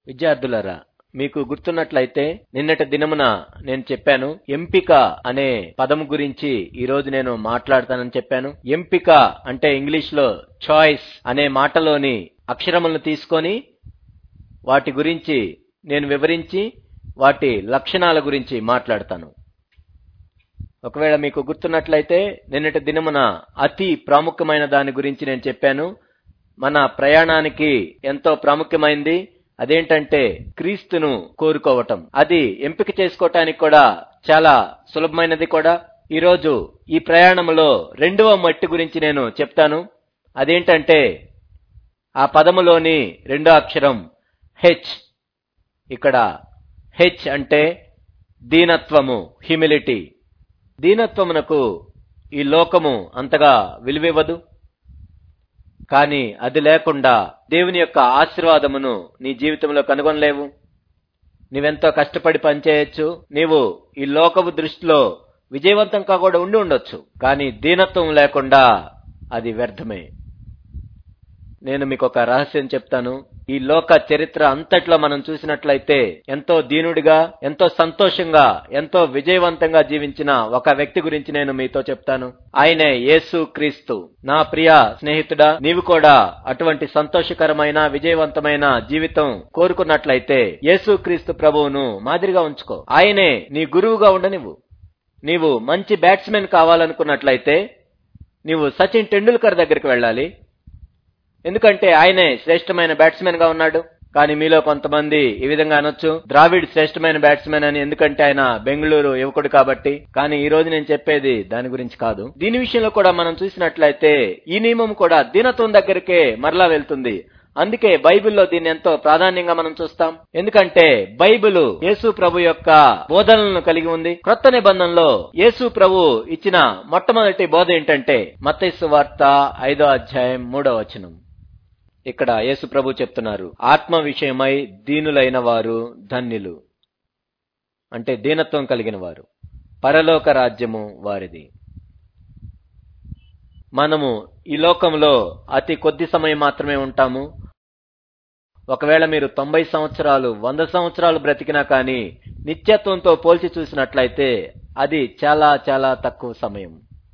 విద్యార్థులారా మీకు గుర్తున్నట్లయితే నిన్నటి దినమున నేను చెప్పాను ఎంపిక అనే పదము గురించి ఈ రోజు నేను మాట్లాడతానని చెప్పాను ఎంపిక అంటే ఇంగ్లీష్ లో చాయిస్ అనే మాటలోని అక్షరములను తీసుకొని వాటి గురించి నేను వివరించి వాటి లక్షణాల గురించి మాట్లాడతాను ఒకవేళ మీకు గుర్తున్నట్లయితే నిన్నటి దినమున అతి ప్రాముఖ్యమైన దాని గురించి నేను చెప్పాను మన ప్రయాణానికి ఎంతో ప్రాముఖ్యమైంది అదేంటంటే క్రీస్తును కోరుకోవటం అది ఎంపిక చేసుకోవటానికి కూడా చాలా సులభమైనది కూడా ఈరోజు ఈ ప్రయాణంలో రెండవ మట్టి గురించి నేను చెప్తాను అదేంటంటే ఆ పదములోని రెండో అక్షరం హెచ్ ఇక్కడ హెచ్ అంటే దీనత్వము హ్యూమిలిటీ దీనత్వమునకు ఈ లోకము అంతగా విలువివ్వదు కానీ అది లేకుండా దేవుని యొక్క ఆశీర్వాదమును నీ జీవితంలో కనుగొనలేవు నీవెంతో కష్టపడి పనిచేయచ్చు నీవు ఈ లోకపు దృష్టిలో విజయవంతంగా కూడా ఉండి ఉండొచ్చు కానీ దీనత్వం లేకుండా అది వ్యర్థమే నేను మీకు ఒక రహస్యం చెప్తాను ఈ లోక చరిత్ర అంతట్లో మనం చూసినట్లయితే ఎంతో దీనుడిగా ఎంతో సంతోషంగా ఎంతో విజయవంతంగా జీవించిన ఒక వ్యక్తి గురించి నేను మీతో చెప్తాను ఆయనే యేసు క్రీస్తు నా ప్రియ స్నేహితుడా నీవు కూడా అటువంటి సంతోషకరమైన విజయవంతమైన జీవితం కోరుకున్నట్లయితే యేసు క్రీస్తు ప్రభువును మాదిరిగా ఉంచుకో ఆయనే నీ గురువుగా ఉండనివ్వు నీవు మంచి బ్యాట్స్మెన్ కావాలనుకున్నట్లయితే నీవు సచిన్ టెండూల్కర్ దగ్గరికి వెళ్ళాలి ఎందుకంటే ఆయనే శ్రేష్టమైన బ్యాట్స్మెన్ గా ఉన్నాడు కానీ మీలో కొంతమంది ఈ విధంగా అనొచ్చు ద్రావిడ్ శ్రేష్టమైన బ్యాట్స్మెన్ అని ఎందుకంటే ఆయన బెంగళూరు యువకుడు కాబట్టి కానీ ఈ రోజు నేను చెప్పేది దాని గురించి కాదు దీని విషయంలో కూడా మనం చూసినట్లయితే ఈ నియమం కూడా దీనత్వం దగ్గరికే మరలా వెళ్తుంది అందుకే బైబిల్లో దీన్ని ఎంతో ప్రాధాన్యంగా మనం చూస్తాం ఎందుకంటే బైబిల్ యేసు ప్రభు యొక్క బోధనలను కలిగి ఉంది క్రొత్త నిబంధనలో యేసు ప్రభు ఇచ్చిన మొట్టమొదటి బోధ ఏంటంటే మత్తైసు వార్త ఐదో అధ్యాయం మూడో వచనం ఇక్కడ యేసు ప్రభు చెప్తున్నారు ఆత్మ విషయమై దీనులైన వారు ధన్యులు అంటే దీనత్వం కలిగిన వారు పరలోక రాజ్యము వారిది మనము ఈ లోకంలో అతి కొద్ది సమయం మాత్రమే ఉంటాము ఒకవేళ మీరు తొంభై సంవత్సరాలు వంద సంవత్సరాలు బ్రతికినా కానీ నిత్యత్వంతో పోల్చి చూసినట్లయితే అది చాలా చాలా తక్కువ సమయం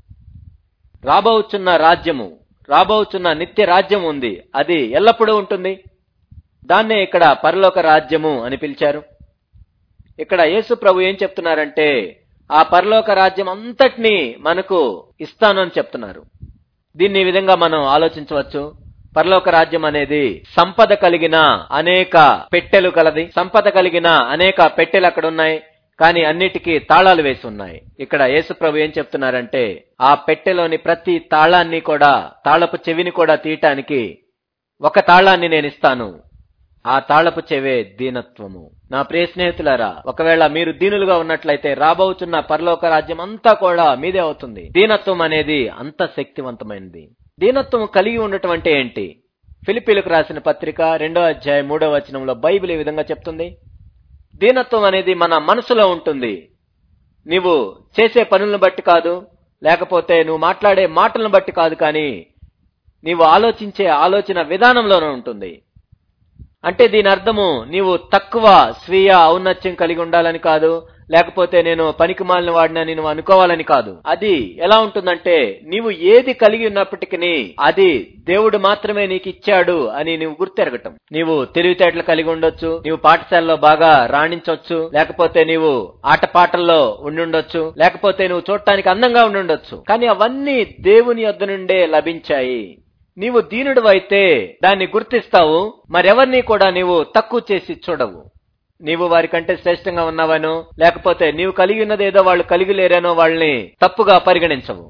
రాబోచున్న రాజ్యము రాబోచున్న నిత్య రాజ్యం ఉంది అది ఎల్లప్పుడూ ఉంటుంది దాన్నే ఇక్కడ పరలోక రాజ్యము అని పిలిచారు ఇక్కడ యేసు ప్రభు ఏం చెప్తున్నారంటే ఆ పరలోక రాజ్యం అంతటినీ మనకు ఇస్తాను అని చెప్తున్నారు దీన్ని ఈ విధంగా మనం ఆలోచించవచ్చు పరలోక రాజ్యం అనేది సంపద కలిగిన అనేక పెట్టెలు కలది సంపద కలిగిన అనేక పెట్టెలు అక్కడ ఉన్నాయి కానీ అన్నిటికీ తాళాలు వేసి ఉన్నాయి ఇక్కడ యేసుప్రభు ఏం చెప్తున్నారంటే ఆ పెట్టెలోని ప్రతి తాళాన్ని కూడా తాళపు చెవిని కూడా తీయటానికి ఒక తాళాన్ని నేను ఇస్తాను ఆ తాళపు చెవే దీనత్వము నా ప్రియ స్నేహితులారా ఒకవేళ మీరు దీనులుగా ఉన్నట్లయితే రాబోతున్న పరలోక రాజ్యం అంతా కూడా మీదే అవుతుంది దీనత్వం అనేది అంత శక్తివంతమైనది దీనత్వం కలిగి ఉండటం అంటే ఏంటి ఫిలిపీలకు రాసిన పత్రిక రెండో అధ్యాయం మూడో వచనంలో బైబిల్ ఈ విధంగా చెప్తుంది దీనత్వం అనేది మన మనసులో ఉంటుంది నీవు చేసే పనులను బట్టి కాదు లేకపోతే నువ్వు మాట్లాడే మాటలను బట్టి కాదు కానీ నీవు ఆలోచించే ఆలోచన విధానంలోనే ఉంటుంది అంటే దీని అర్థము నీవు తక్కువ స్వీయ ఔన్నత్యం కలిగి ఉండాలని కాదు లేకపోతే నేను పనికి మాలిన వాడినని నువ్వు అనుకోవాలని కాదు అది ఎలా ఉంటుందంటే నీవు ఏది కలిగి ఉన్నప్పటికీ అది దేవుడు మాత్రమే నీకు ఇచ్చాడు అని నువ్వు గుర్తెరగటం నీవు తెలివితేటలు కలిగి ఉండొచ్చు నీవు పాఠశాలలో బాగా రాణించవచ్చు లేకపోతే నీవు ఆటపాటల్లో ఉండుండొచ్చు లేకపోతే నువ్వు చూడటానికి అందంగా ఉండుండొచ్చు కానీ అవన్నీ దేవుని యొద్ద నుండే లభించాయి నీవు దీనుడు అయితే దాన్ని గుర్తిస్తావు మరెవరిని కూడా నీవు తక్కువ చేసి చూడవు నీవు వారికంటే శ్రేష్టంగా ఉన్నావనో లేకపోతే నీవు కలిగి ఉన్నదేదో వాళ్ళు కలిగి లేరనో వాళ్ళని తప్పుగా పరిగణించవు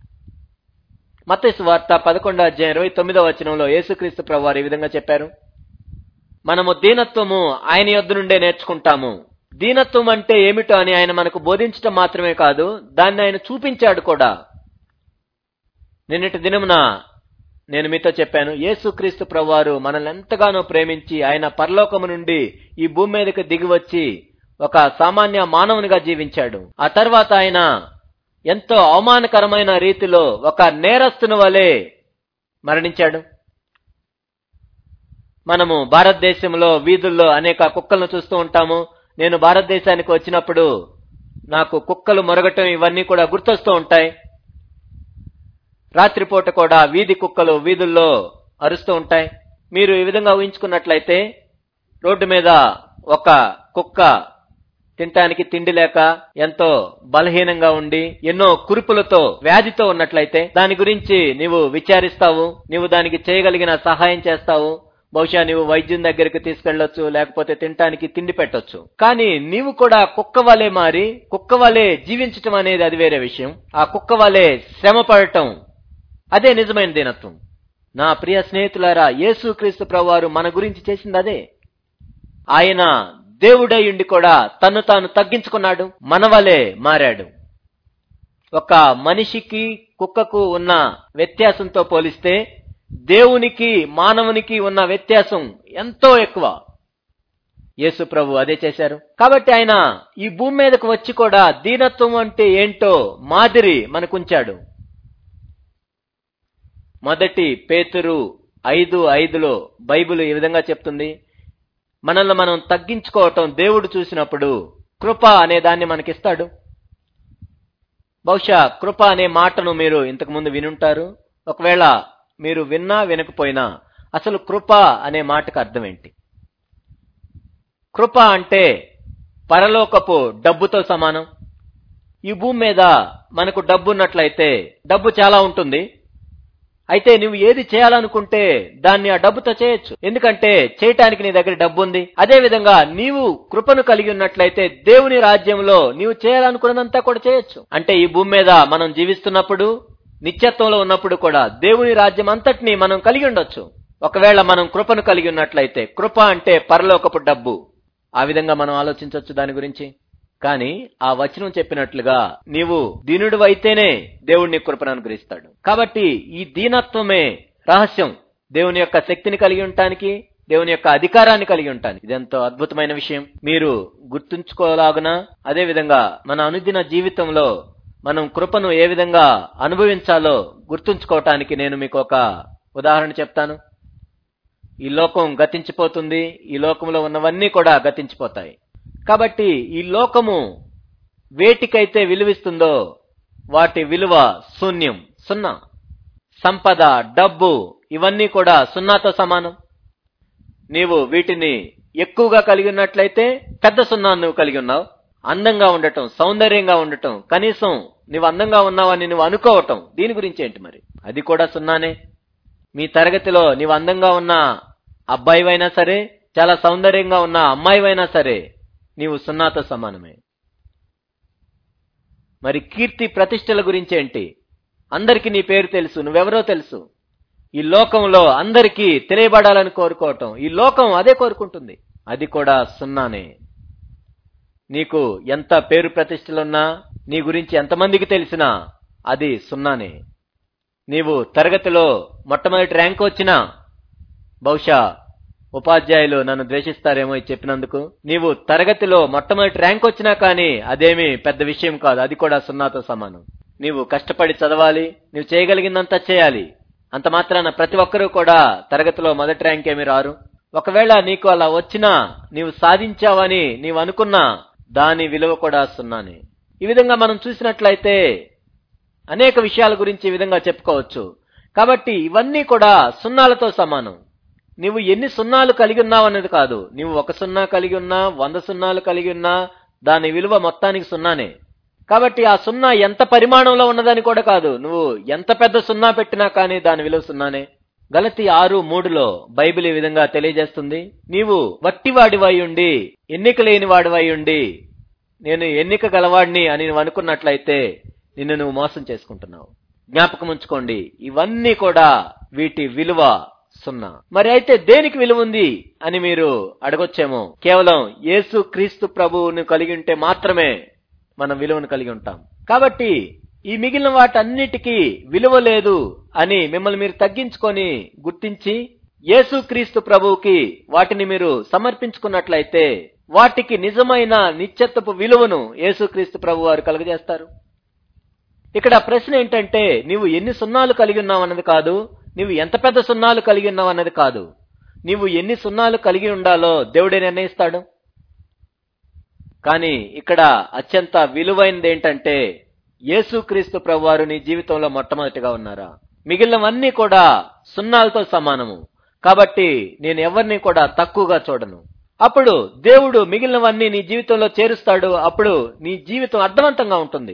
మత్తయి వార్త పదకొండో అధ్యాయం ఇరవై తొమ్మిదో వచనంలో యేసుక్రీస్తు ప్రభు వారు ఈ విధంగా చెప్పారు మనము దీనత్వము ఆయన యొద్ద నుండే నేర్చుకుంటాము దీనత్వం అంటే ఏమిటో అని ఆయన మనకు బోధించటం మాత్రమే కాదు దాన్ని ఆయన చూపించాడు కూడా నిన్నటి దినమున నేను మీతో చెప్పాను యేసుక్రీస్తు ప్రభువారు మనల్ని ఎంతగానో ప్రేమించి ఆయన పరలోకము నుండి ఈ భూమి మీదకి దిగి వచ్చి ఒక సామాన్య మానవునిగా జీవించాడు ఆ తర్వాత ఆయన ఎంతో అవమానకరమైన రీతిలో ఒక నేరస్తుని వలె మరణించాడు మనము భారతదేశంలో వీధుల్లో అనేక కుక్కలను చూస్తూ ఉంటాము నేను భారతదేశానికి వచ్చినప్పుడు నాకు కుక్కలు మొరగటం ఇవన్నీ కూడా గుర్తొస్తూ ఉంటాయి రాత్రిపూట కూడా వీధి కుక్కలు వీధుల్లో అరుస్తూ ఉంటాయి మీరు ఈ విధంగా ఊహించుకున్నట్లయితే రోడ్డు మీద ఒక కుక్క తినటానికి తిండి లేక ఎంతో బలహీనంగా ఉండి ఎన్నో కురుపులతో వ్యాధితో ఉన్నట్లయితే దాని గురించి నీవు విచారిస్తావు నీవు దానికి చేయగలిగిన సహాయం చేస్తావు బహుశా నీవు వైద్యం దగ్గరికి తీసుకెళ్లొచ్చు లేకపోతే తినటానికి తిండి పెట్టొచ్చు కానీ నీవు కూడా కుక్క వలె మారి కుక్క వలె జీవించటం అనేది అది వేరే విషయం ఆ కుక్క వలె శ్రమ పడటం అదే నిజమైన దీనత్వం నా ప్రియ స్నేహితులారా యేసుక్రీస్తు ప్రభువారు మన గురించి చేసింది అదే ఆయన దేవుడై ఉండి కూడా తన్ను తాను తగ్గించుకున్నాడు మనవలే మారాడు ఒక మనిషికి కుక్కకు ఉన్న వ్యత్యాసంతో పోలిస్తే దేవునికి మానవునికి ఉన్న వ్యత్యాసం ఎంతో ఎక్కువ యేసు ప్రభు అదే చేశారు కాబట్టి ఆయన ఈ భూమి మీదకు వచ్చి కూడా దీనత్వం అంటే ఏంటో మాదిరి మనకుంచాడు మొదటి పేతురు ఐదు ఐదులో బైబిల్ ఈ విధంగా చెప్తుంది మనల్ని మనం తగ్గించుకోవటం దేవుడు చూసినప్పుడు కృప అనే దాన్ని మనకిస్తాడు బహుశా కృప అనే మాటను మీరు ఇంతకు ముందు వినుంటారు ఒకవేళ మీరు విన్నా వినకపోయినా అసలు కృప అనే మాటకు అర్థం ఏంటి కృప అంటే పరలోకపు డబ్బుతో సమానం ఈ భూమి మీద మనకు డబ్బు ఉన్నట్లయితే డబ్బు చాలా ఉంటుంది అయితే నువ్వు ఏది చేయాలనుకుంటే దాన్ని ఆ డబ్బుతో చేయొచ్చు ఎందుకంటే చేయటానికి నీ దగ్గర డబ్బు ఉంది అదే విధంగా నీవు కృపను కలిగి ఉన్నట్లయితే దేవుని రాజ్యంలో నీవు చేయాలనుకున్నదంతా కూడా చేయొచ్చు అంటే ఈ భూమి మీద మనం జీవిస్తున్నప్పుడు నిత్యత్వంలో ఉన్నప్పుడు కూడా దేవుని రాజ్యం అంతటిని మనం కలిగి ఉండొచ్చు ఒకవేళ మనం కృపను కలిగి ఉన్నట్లయితే కృప అంటే పరలోకపు డబ్బు ఆ విధంగా మనం ఆలోచించవచ్చు దాని గురించి కానీ ఆ వచనం చెప్పినట్లుగా నీవు దీనుడు అయితేనే దేవుడిని కృపను అనుగ్రహిస్తాడు కాబట్టి ఈ దీనత్వమే రహస్యం దేవుని యొక్క శక్తిని కలిగి ఉండటానికి దేవుని యొక్క అధికారాన్ని కలిగి ఉంటాను ఇదెంతో అద్భుతమైన విషయం మీరు గుర్తుంచుకోలాగున అదే విధంగా మన అనుదిన జీవితంలో మనం కృపను ఏ విధంగా అనుభవించాలో గుర్తుంచుకోవటానికి నేను మీకు ఒక ఉదాహరణ చెప్తాను ఈ లోకం గతించిపోతుంది ఈ లోకంలో ఉన్నవన్నీ కూడా గతించిపోతాయి కాబట్టి ఈ లోకము వేటికైతే విలువిస్తుందో వాటి విలువ శూన్యం సున్నా సంపద డబ్బు ఇవన్నీ కూడా సున్నాతో సమానం నీవు వీటిని ఎక్కువగా కలిగి ఉన్నట్లయితే పెద్ద సున్నాను నువ్వు కలిగి ఉన్నావు అందంగా ఉండటం సౌందర్యంగా ఉండటం కనీసం నువ్వు అందంగా ఉన్నావని నువ్వు అనుకోవటం దీని గురించి ఏంటి మరి అది కూడా సున్నానే మీ తరగతిలో నీవు అందంగా ఉన్న అబ్బాయివైనా సరే చాలా సౌందర్యంగా ఉన్న అమ్మాయివైనా సరే నీవు సున్నాతో సమానమే మరి కీర్తి ప్రతిష్టల గురించి ఏంటి అందరికీ నీ పేరు తెలుసు నువ్వెవరో తెలుసు ఈ లోకంలో అందరికీ తెలియబడాలని కోరుకోవటం ఈ లోకం అదే కోరుకుంటుంది అది కూడా సున్నానే నీకు ఎంత పేరు ప్రతిష్టలున్నా నీ గురించి ఎంతమందికి తెలిసినా అది సున్నానే నీవు తరగతిలో మొట్టమొదటి ర్యాంక్ వచ్చినా బహుశా ఉపాధ్యాయులు నన్ను ద్వేషిస్తారేమో ఇది చెప్పినందుకు నీవు తరగతిలో మొట్టమొదటి ర్యాంక్ వచ్చినా కానీ అదేమి పెద్ద విషయం కాదు అది కూడా సున్నాతో సమానం నీవు కష్టపడి చదవాలి నీవు చేయగలిగిందంతా చేయాలి అంత మాత్రాన ప్రతి ఒక్కరూ కూడా తరగతిలో మొదటి ర్యాంక్ ఏమి రారు ఒకవేళ నీకు అలా వచ్చినా నీవు సాధించావని నీవు అనుకున్నా దాని విలువ కూడా సున్నానే ఈ విధంగా మనం చూసినట్లయితే అనేక విషయాల గురించి ఈ విధంగా చెప్పుకోవచ్చు కాబట్టి ఇవన్నీ కూడా సున్నాలతో సమానం నువ్వు ఎన్ని సున్నాలు కలిగి ఉన్నావు అనేది కాదు నువ్వు ఒక సున్నా కలిగి ఉన్నా వంద సున్నాలు కలిగి ఉన్నా దాని విలువ మొత్తానికి సున్నానే కాబట్టి ఆ సున్నా ఎంత పరిమాణంలో ఉన్నదని కూడా కాదు నువ్వు ఎంత పెద్ద సున్నా పెట్టినా కానీ దాని విలువ సున్నానే గలతి ఆరు మూడులో బైబిల్ ఈ విధంగా తెలియజేస్తుంది నీవు వట్టివాడివై ఉండి ఎన్నిక లేని వాడివై ఉండి నేను ఎన్నిక గలవాడిని అని నువ్వు అనుకున్నట్లయితే నిన్ను నువ్వు మోసం చేసుకుంటున్నావు జ్ఞాపకం ఉంచుకోండి ఇవన్నీ కూడా వీటి విలువ సున్నా మరి అయితే దేనికి విలువ ఉంది అని మీరు అడగొచ్చేమో కేవలం యేసు క్రీస్తు ప్రభువును కలిగి ఉంటే మాత్రమే మనం విలువను కలిగి ఉంటాం కాబట్టి ఈ మిగిలిన వాటన్నిటికీ విలువ లేదు అని మిమ్మల్ని మీరు తగ్గించుకొని గుర్తించి యేసు క్రీస్తు ప్రభువుకి వాటిని మీరు సమర్పించుకున్నట్లయితే వాటికి నిజమైన నిత్యత్వపు విలువను యేసుక్రీస్తు ప్రభు వారు కలుగజేస్తారు ఇక్కడ ప్రశ్న ఏంటంటే నీవు ఎన్ని సున్నాలు కలిగి ఉన్నావు అన్నది కాదు నీవు ఎంత పెద్ద సున్నాలు కలిగి ఉన్నావు అన్నది కాదు నీవు ఎన్ని సున్నాలు కలిగి ఉండాలో దేవుడే నిర్ణయిస్తాడు కానీ ఇక్కడ అత్యంత విలువైనది ఏంటంటే యేసుక్రీస్తు ప్రభువారు నీ జీవితంలో మొట్టమొదటిగా ఉన్నారా మిగిలినవన్నీ కూడా సున్నాలతో సమానము కాబట్టి నేను ఎవరిని కూడా తక్కువగా చూడను అప్పుడు దేవుడు మిగిలినవన్నీ నీ జీవితంలో చేరుస్తాడు అప్పుడు నీ జీవితం అర్థవంతంగా ఉంటుంది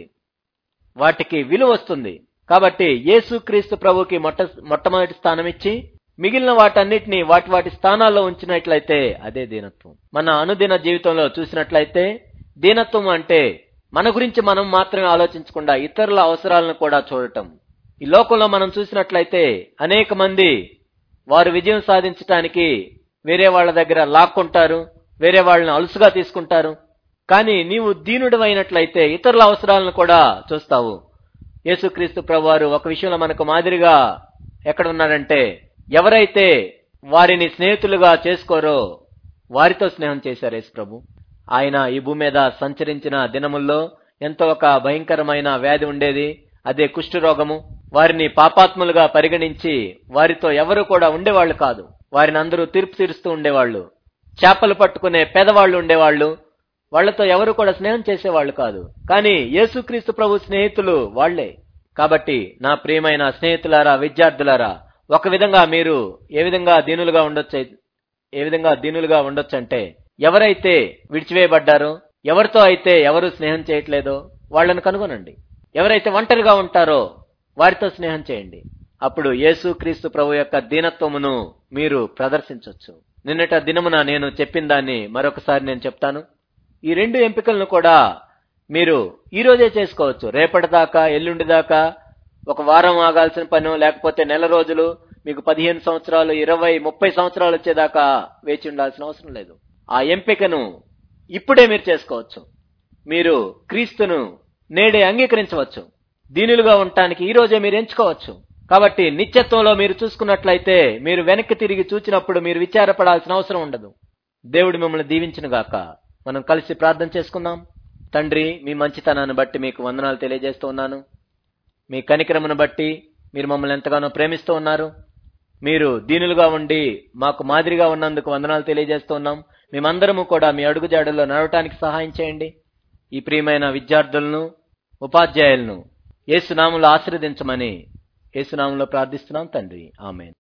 వాటికి విలువ వస్తుంది కాబట్టి యేసుక్రీస్తు ప్రభుకి మొట్ట మొట్టమొదటి స్థానం ఇచ్చి మిగిలిన వాటన్నిటిని వాటి వాటి స్థానాల్లో ఉంచినట్లయితే అదే దీనత్వం మన అనుదిన జీవితంలో చూసినట్లయితే దీనత్వం అంటే మన గురించి మనం మాత్రమే ఆలోచించకుండా ఇతరుల అవసరాలను కూడా చూడటం ఈ లోకంలో మనం చూసినట్లయితే అనేక మంది వారు విజయం సాధించటానికి వేరే వాళ్ళ దగ్గర లాక్కుంటారు వేరే వాళ్ళని అలుసుగా తీసుకుంటారు కానీ నీవు దీనుడు అయినట్లయితే ఇతరుల అవసరాలను కూడా చూస్తావు యేసుక్రీస్తు ప్రభువారు ఒక విషయంలో మనకు మాదిరిగా ఎక్కడ ఉన్నారంటే ఎవరైతే వారిని స్నేహితులుగా చేసుకోరో వారితో స్నేహం చేశారు యేసు ప్రభు ఆయన ఈ భూమి మీద సంచరించిన దినముల్లో ఎంతో ఒక భయంకరమైన వ్యాధి ఉండేది అదే కుష్ఠరోగము వారిని పాపాత్ములుగా పరిగణించి వారితో ఎవరు కూడా ఉండేవాళ్ళు కాదు వారిని అందరూ తీర్పు తీరుస్తూ ఉండేవాళ్ళు చేపలు పట్టుకునే పేదవాళ్ళు ఉండేవాళ్ళు వాళ్లతో ఎవరు కూడా స్నేహం చేసేవాళ్ళు కాదు కానీ యేసుక్రీస్తు ప్రభు స్నేహితులు వాళ్లే కాబట్టి నా ప్రియమైన స్నేహితులారా విద్యార్థులారా ఒక విధంగా మీరు ఏ విధంగా దీనులుగా ఉండొచ్చు ఏ విధంగా దీనులుగా ఉండొచ్చు అంటే ఎవరైతే విడిచివేయబడ్డారో ఎవరితో అయితే ఎవరు స్నేహం చేయట్లేదో వాళ్ళని కనుగొనండి ఎవరైతే ఒంటరిగా ఉంటారో వారితో స్నేహం చేయండి అప్పుడు యేసు క్రీస్తు ప్రభు యొక్క దీనత్వమును మీరు ప్రదర్శించవచ్చు నిన్నట దినమున నేను చెప్పిన దాన్ని మరొకసారి నేను చెప్తాను ఈ రెండు ఎంపికలను కూడా మీరు ఈ రోజే చేసుకోవచ్చు రేపటి దాకా ఎల్లుండి దాకా ఒక వారం ఆగాల్సిన పను లేకపోతే నెల రోజులు మీకు పదిహేను సంవత్సరాలు ఇరవై ముప్పై సంవత్సరాలు వచ్చేదాకా వేచి ఉండాల్సిన అవసరం లేదు ఆ ఎంపికను ఇప్పుడే మీరు చేసుకోవచ్చు మీరు క్రీస్తును నేడే అంగీకరించవచ్చు దీనులుగా ఉండటానికి ఈ రోజే మీరు ఎంచుకోవచ్చు కాబట్టి నిత్యత్వంలో మీరు చూసుకున్నట్లయితే మీరు వెనక్కి తిరిగి చూచినప్పుడు మీరు విచారపడాల్సిన అవసరం ఉండదు దేవుడు మిమ్మల్ని దీవించిన గాక మనం కలిసి ప్రార్థన చేసుకుందాం తండ్రి మీ మంచితనాన్ని బట్టి మీకు వందనాలు తెలియజేస్తూ ఉన్నాను మీ కనికరమును బట్టి మీరు మమ్మల్ని ఎంతగానో ప్రేమిస్తూ ఉన్నారు మీరు దీనులుగా ఉండి మాకు మాదిరిగా ఉన్నందుకు వందనాలు తెలియజేస్తూ ఉన్నాం మేమందరము కూడా మీ అడుగుజాడల్లో నడవటానికి సహాయం చేయండి ఈ ప్రియమైన విద్యార్థులను ఉపాధ్యాయులను ఏసునామంలో ఆశీర్వదించమని ఏసునామంలో ప్రార్థిస్తున్నాం తండ్రి ఆమెన్